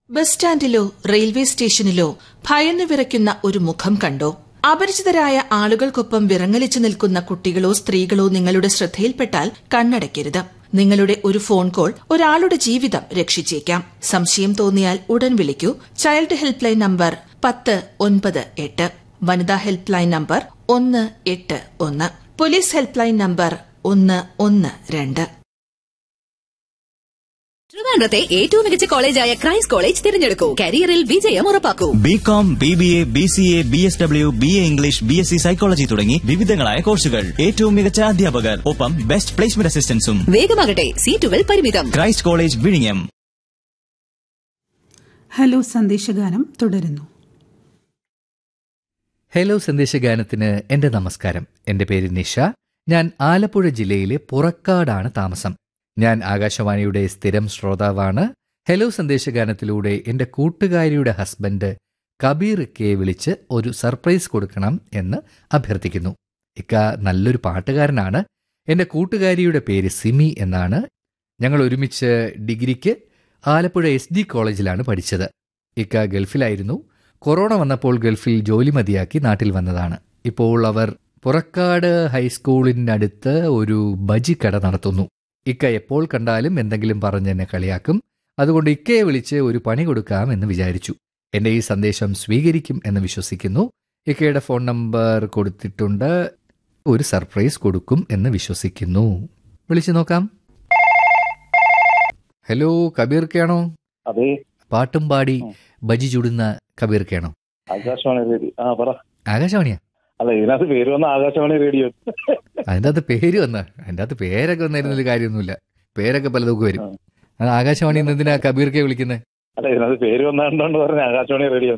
bus സ്റ്റാൻഡിലോ railway സ്റ്റേഷനിലോ ഭയന്നു വിറയ്ക്കുന്ന ഒരു മുഖം കണ്ടോ അപരിചിതരായ ആളുകൾക്കൊപ്പം വിറങ്ങലിച്ചു നിൽക്കുന്ന കുട്ടികളോ സ്ത്രീകളോ നിങ്ങളുടെ ശ്രദ്ധയിൽപ്പെട്ടാൽ കണ്ണടയ്ക്കരുത് നിങ്ങളുടെ ഒരു ഫോൺ കോൾ ഒരാളുടെ ജീവിതം രക്ഷിച്ചേക്കാം സംശയം തോന്നിയാൽ ഉടൻ വിളിക്കൂ ചൈൽഡ് ഹെൽപ്പ് ലൈൻ നമ്പർ പത്ത് ഒൻപത് എട്ട് വനിതാ ഹെൽപ്പ് ലൈൻ നമ്പർ ഒന്ന് എട്ട് ഒന്ന് പോലീസ് ഹെൽപ്പ് ലൈൻ നമ്പർ ഒന്ന് ഒന്ന് രണ്ട് ട്രിവാൻഡ്രത്തെ ഏറ്റവും മികച്ച കോളേജായ ക്രൈസ്റ്റ് കോളേജ് തിരഞ്ഞെടുക്കൂ കരിയറിൽ വിജയം ഉറപ്പാക്കൂ B com B B A B C A B S W B A English B S C psychology തുടങ്ങി വിവിധങ്ങളായ കോഴ്സുകൾ ഏറ്റവും മികച്ച അധ്യാപകർ ഒപ്പം ബെസ്റ്റ് പ്ലേസ്മെന്റ് അസിസ്റ്റൻസും വേഗമാകട്ടെ സീറ്റുകൾ പരിമിതം ക്രൈസ്റ്റ് കോളേജ് വിഴിഞ്ഞം ഹലോ സന്ദേശഗാനം തുടരുന്നു ഹലോ സന്ദേശഗാനത്തിന് എന്റെ നമസ്കാരം എന്റെ പേര് നിഷ ഞാൻ ആലപ്പുഴ ജില്ലയിലെ പുറക്കാടാണ് താമസം ഞാൻ ആകാശവാണിയുടെ സ്ഥിരം ശ്രോതാവാണ് ഹലോ സന്ദേശഗാനത്തിലൂടെ എന്റെ കൂട്ടുകാരിയുടെ ഹസ്ബൻഡ് കബീർ കെ വിളിച്ച് ഒരു സർപ്രൈസ് കൊടുക്കണം എന്ന് അഭ്യർത്ഥിക്കുന്നു ഇക്ക നല്ലൊരു പാട്ടുകാരനാണ് എന്റെ കൂട്ടുകാരിയുടെ പേര് സിമി എന്നാണ് ഞങ്ങൾ ഒരുമിച്ച് ഡിഗ്രിക്ക് ആലപ്പുഴ എസ് ഡി കോളേജിലാണ് പഠിച്ചത് ഇക്ക ഗൾഫിലായിരുന്നു കൊറോണ വന്നപ്പോൾ ഗൾഫിൽ ജോലി മതിയാക്കി നാട്ടിൽ വന്നതാണ് ഇപ്പോൾ അവർ പുറക്കാട് ഹൈസ്കൂളിനടുത്ത് ഒരു ബജി കട നടത്തുന്നു ഇക്ക എപ്പോൾ കണ്ടാലും എന്തെങ്കിലും പറഞ്ഞ് എന്നെ കളിയാക്കും അതുകൊണ്ട് ഇക്കയെ വിളിച്ച് ഒരു പണി കൊടുക്കാം എന്ന് വിചാരിച്ചു എന്റെ ഈ സന്ദേശം സ്വീകരിക്കും എന്ന് വിശ്വസിക്കുന്നു ഇക്കയുടെ ഫോൺ നമ്പർ കൊടുത്തിട്ടുണ്ട് ഒരു സർപ്രൈസ് കൊടുക്കും എന്ന് വിശ്വസിക്കുന്നു വിളിച്ചു നോക്കാം ഹലോ കബീർക്കാണോ അതെ പാട്ടും പാടി ബജി ചുടുന്ന കബീർക്കാണോ ആകാശവാണി റേഡിയോ ആ പറ ആകാശവാണിയാ അല്ല ഇതിനകത്ത് പേര് വന്ന ആകാശവാണി റേഡിയോ അതിൻ്റെ അകത്ത് പേര് വന്ന അതിൻ്റെ അകത്ത് പേരൊക്കെ വന്നിരുന്നൊരു കാര്യമൊന്നുമില്ല പേരൊക്കെ പലതൊക്കെ വരും അത് ആകാശവാണി എന്തിനാ കബീർക്കെ വിളിക്കുന്നത് അല്ല ഇതിനകത്ത് പേര് വന്നാണ്ടോണ്ട് പറഞ്ഞ ആകാശവാണി റേഡിയോ